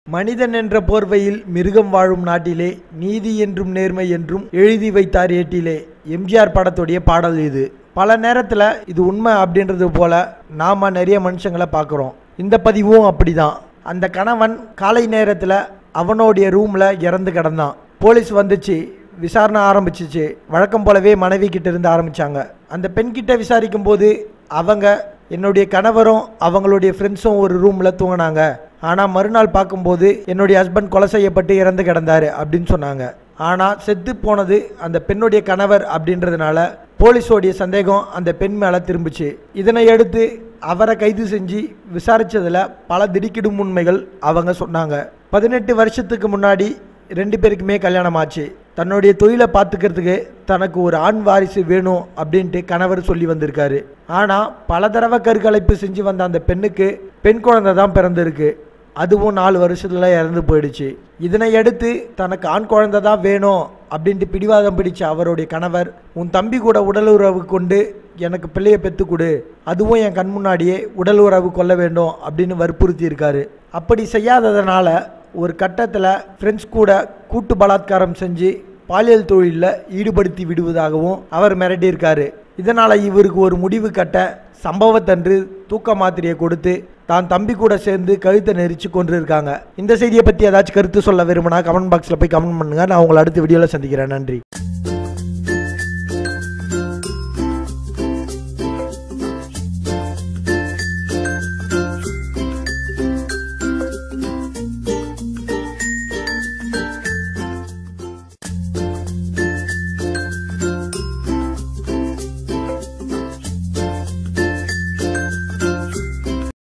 மனிதன் என்ற போர்வையில் மிருகம் வாழும் நாட்டிலே நீதி என்றும் நேர்மை என்றும் எழுதி வைத்தார் ஏட்டிலே எம்ஜிஆர் படத்துடைய பாடல் இது பல நேரத்தில் இது உண்மை அப்படின்றது போல நாம நிறைய மனுஷங்களை பார்க்குறோம் இந்த பதிவும் அப்படிதான் அந்த கணவன் காலை நேரத்தில் அவனுடைய ரூமில் இறந்து கிடந்தான் போலீஸ் வந்துச்சு விசாரணை ஆரம்பிச்சிச்சு வழக்கம் போலவே மனைவி கிட்ட இருந்து ஆரம்பிச்சாங்க அந்த பெண் கிட்ட விசாரிக்கும் போது அவங்க என்னுடைய கணவரும் அவங்களுடைய ஃப்ரெண்ட்ஸும் ஒரு ரூமில் தூங்கினாங்க ஆனால் மறுநாள் பார்க்கும்போது என்னுடைய ஹஸ்பண்ட் கொலை செய்யப்பட்டு இறந்து கிடந்தாரு அப்படின்னு சொன்னாங்க ஆனால் செத்து போனது அந்த பெண்ணுடைய கணவர் அப்படின்றதுனால போலீஸோடைய சந்தேகம் அந்த பெண் மேலே திரும்பிச்சு இதனை அடுத்து அவரை கைது செஞ்சு விசாரிச்சதில் பல திடுக்கிடும் உண்மைகள் அவங்க சொன்னாங்க பதினெட்டு வருஷத்துக்கு முன்னாடி ரெண்டு பேருக்குமே கல்யாணம் ஆச்சு தன்னுடைய தொழிலை பார்த்துக்கிறதுக்கு தனக்கு ஒரு ஆண் வாரிசு வேணும் அப்படின்ட்டு கணவர் சொல்லி வந்திருக்காரு ஆனால் பல தடவை கருக்கலைப்பு செஞ்சு வந்த அந்த பெண்ணுக்கு பெண் குழந்தை தான் பிறந்திருக்கு அதுவும் நாலு வருஷத்துல இறந்து போயிடுச்சு இதனை அடுத்து தனக்கு ஆண் குழந்தை தான் வேணும் அப்படின்ட்டு பிடிவாதம் பிடிச்ச அவருடைய கணவர் உன் தம்பி கூட உடல் உறவு கொண்டு எனக்கு பிள்ளைய பெத்து கொடு அதுவும் என் கண் முன்னாடியே உடல் உறவு கொள்ள வேண்டும் அப்படின்னு வற்புறுத்தி இருக்காரு அப்படி செய்யாததுனால ஒரு கட்டத்தில் ஃப்ரெண்ட்ஸ் கூட கூட்டு பலாத்காரம் செஞ்சு பாலியல் தொழிலில் ஈடுபடுத்தி விடுவதாகவும் அவர் மிரட்டியிருக்காரு இதனால் இவருக்கு ஒரு முடிவு கட்ட சம்பவத்தன்று தூக்க மாத்திரையை கொடுத்து தான் தம்பி கூட சேர்ந்து கழுத்தை நெரிச்சு கொண்டு இருக்காங்க இந்த செய்தியை பற்றி ஏதாச்சும் கருத்து சொல்ல விரும்பினா கமெண்ட் பாக்ஸில் போய் கமெண்ட் பண்ணுங்கள் நான் உங்களை அடுத்த வீடியோவில் சந்திக்கிறேன் நன்றி